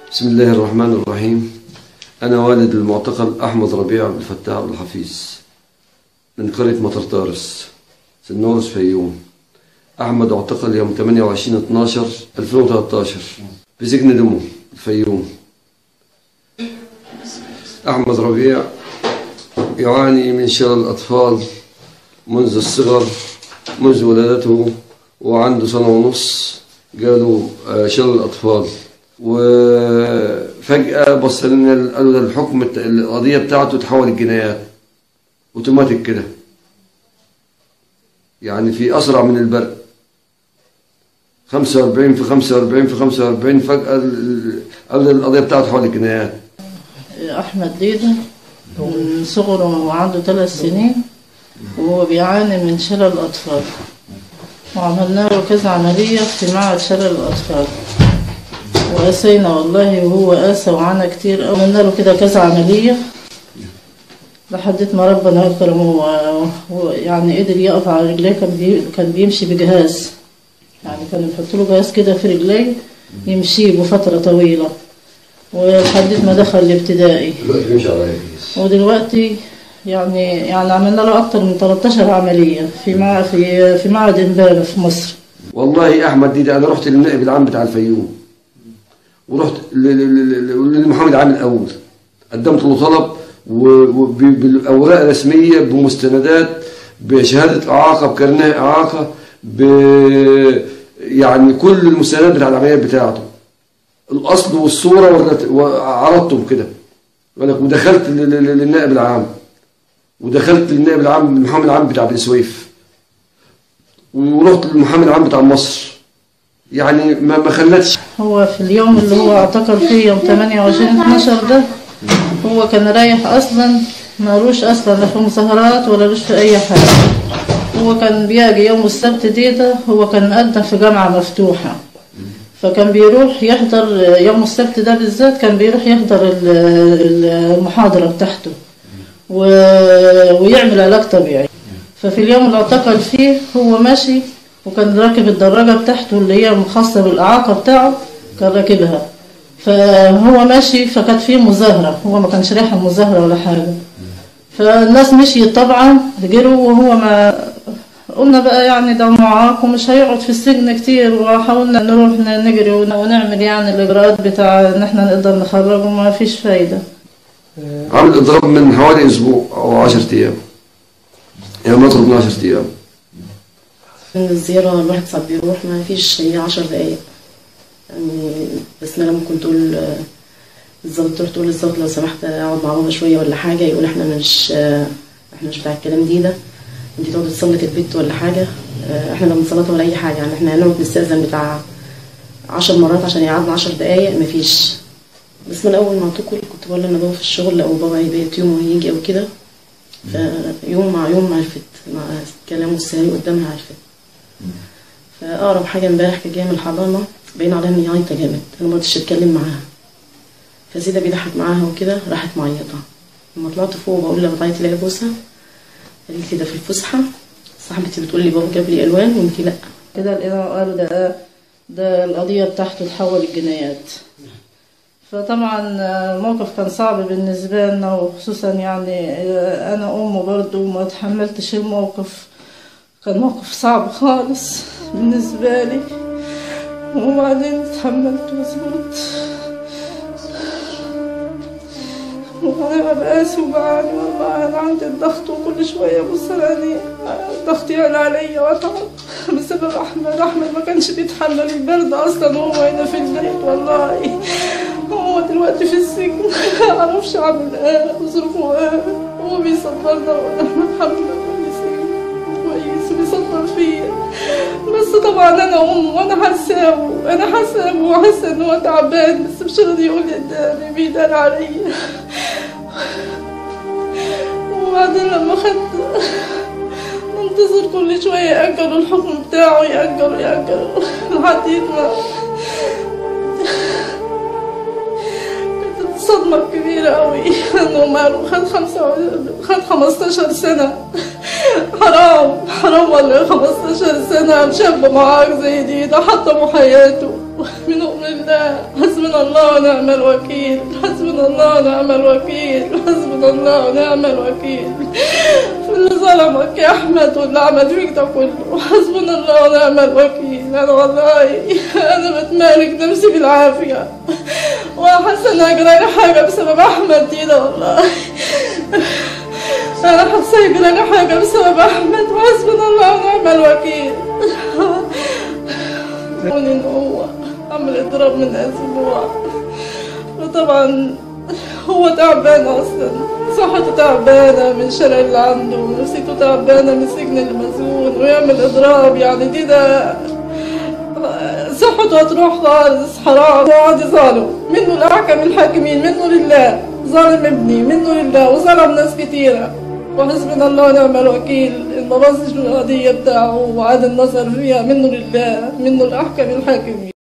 بسم الله الرحمن الرحيم أنا والد المعتقل أحمد ربيع عبد الفتاح عبد الحفيظ من قرية مطرطارس سنورس فيوم أحمد اعتقل يوم 28 12 2013 في سجن دمو الفيوم أحمد ربيع يعاني من شلل الأطفال منذ الصغر منذ ولادته وعنده سنة ونص جاله آه، شلل الأطفال وفجأة بص لنا قالوا ده الحكم الت- القضية بتاعته تحول الجنايات اوتوماتيك كده يعني في أسرع من البرق 45 في 45 في 45 فجأة ال- ال- قالوا ده القضية بتاعته تحول الجنايات أحمد ديدة من صغره وعنده ثلاث سنين وهو بيعاني من شلل الأطفال وعملنا له كذا عملية في معهد شلل الأطفال وقاسينا والله وهو قاسى وعانى كتير أوي. عملنا له كده كذا عملية لحد ما ربنا أكرمه و- ويعني قدر يقف على رجليه كان بي... كان بيمشي بجهاز يعني كانوا يحطوا له جهاز كده في رجليه يمشي بفترة طويلة ولحد ما دخل الابتدائي دلوقتي بيمشي على ايه؟ ودلوقتي يعني يعني عملنا له أكتر من 13 عملية في مع في في معهد إمبابة في مصر والله احمد دي, ده انا رحت للنائب العام بتاع الفيوم ورحت ل- ل- ل- لمحمد عام الاول قدمت له طلب و- وب- بالاوراق الرسميه بمستندات بشهاده اعاقه بكرنيه اعاقه ب يعني كل المستندات بتاع العمليات بتاعته الاصل والصوره ورت- وعرضتهم كده ولك- ودخلت ل- ل- للنائب العام ودخلت للنائب العام محمد العام بتاع بني سويف ورحت للمحامي العام بتاع مصر يعني ما ما خلتش هو في اليوم اللي هو اعتقل فيه يوم 28 12 ده هو كان رايح أصلا مالوش أصلا لا في مظاهرات ولا لوش في أي حاجة هو كان بيجي يوم السبت دي ده هو كان مقدم في جامعة مفتوحة فكان بيروح يحضر يوم السبت ده بالذات كان بيروح يحضر ال- ال- المحاضرة بتاعته و- ويعمل علاج طبيعي ففي اليوم اللي اعتقل فيه هو ماشي وكان راكب الدراجة بتاعته اللي هي خاصة بالإعاقة بتاعه كان راكبها فهو ماشي فكانت فيه مظاهرة هو ما كانش رايح المظاهرة ولا حاجة فالناس مشيت طبعا جروا وهو ما قلنا بقى يعني ده معاق ومش هيقعد في السجن كتير وحاولنا نروح نجري ون- ونعمل يعني الإجراءات بتاع إن احنا نقدر نخرجه ما فيش فايدة عامل اضراب من حوالي اسبوع او 10 ايام يعني مطلب من 10 ايام من الزيارة الواحد ساعات بيروح ما فيش هي عشر دقايق يعني بسملة ممكن تقول آه، الظابط تروح تقول للظابط لو سمحت اقعد مع بابا شوية ولا حاجة يقول احنا مش آه، احنا مش بتاع الكلام دي ده انت تقعدي تصلي في البيت ولا حاجة آه، احنا لا بنصلي ولا أي حاجة يعني احنا هنقعد نستأذن بتاع عشر مرات عشان يقعدنا عشر دقايق مفيش بس من أول ما اعتقل كنت بقول لأن بابا في الشغل أو بابا هيبيت يوم وهيجي أو كده فيوم مع يوم عرفت مع كلامه السريع قدامها عرفت فأقرب حاجة امبارح كانت جاية من الحضانة باين عليها إن هي عيطة جامد أنا ما رضيتش أتكلم معاها فزيدة بيضحك معاها وكده راحت معيطة لما طلعت فوق بقول لها بتعيطي ليه يا بوسة قالت لي ده في الفسحة صاحبتي بتقول لي بابا جاب لي ألوان وأنت لأ كده لقينا قالوا ده ده القضية بتاعته تحول الجنايات فطبعا الموقف كان صعب بالنسبة لنا وخصوصا يعني أنا أم برضه وما تحملتش الموقف كان موقف صعب خالص بالنسبة لي وبعدين اتحملت وصبرت وأنا بقاس وبعاني وبعاني عندي الضغط وكل شوية بص يعني ضغطي يعلى عليا وأتعب بسبب أحمد أحمد ما كانش بيتحمل البرد أصلا وهو هنا في البيت والله هو دلوقتي في السجن معرفش أعمل إيه وظروفه إيه هو بيصبرنا وإحنا الحمد لله كويسين كويس بيصبر فيا بس طبعا أنا أم وأنا حاساه أنا حاساه وحاسة إن هو تعبان بس مش راضي يقول لي قدامي بيدار عليا وبعدين لما خدت منتظر كل شوية يأجلوا الحكم بتاعه يأجلوا يأجلوا لحد ما كانت صدمة كبيرة أوي إنه ماله خد خمسة خد خمستاشر سنة حرام حرام والله 15 سنة شاب معاق زي دي ده حطموا حياته من أم الله حسبنا الله ونعم الوكيل حسبنا الله ونعم الوكيل حسبنا الله ونعم الوكيل في اللي ظلمك يا أحمد واللي عمل فيك ده كله حسبنا الله ونعم الوكيل أنا والله أنا بتمالك نفسي بالعافية وحاسة إن أجرالي حاجة بسبب أحمد دي ده والله أنا حاسة يجرالي حاجة بسبب أحمد وحسبنا الله ونعم الوكيل إن هو عمل اضراب من اسبوع وطبعا هو تعبان اصلا صحته تعبانة من الشلل اللي عنده ونفسيته تعبانة من السجن المسجون ويعمل اضراب يعني دي ده صحته هتروح خالص حرام وعادي ظالم منه الأحكم الحاكمين منه لله ظالم ابني منه لله وظلم ناس كتيرة وحسبنا الله ونعم الوكيل إن ما بصش القضية بتاعه وعاد النصر فيها منه لله منه الأحكم الحاكمين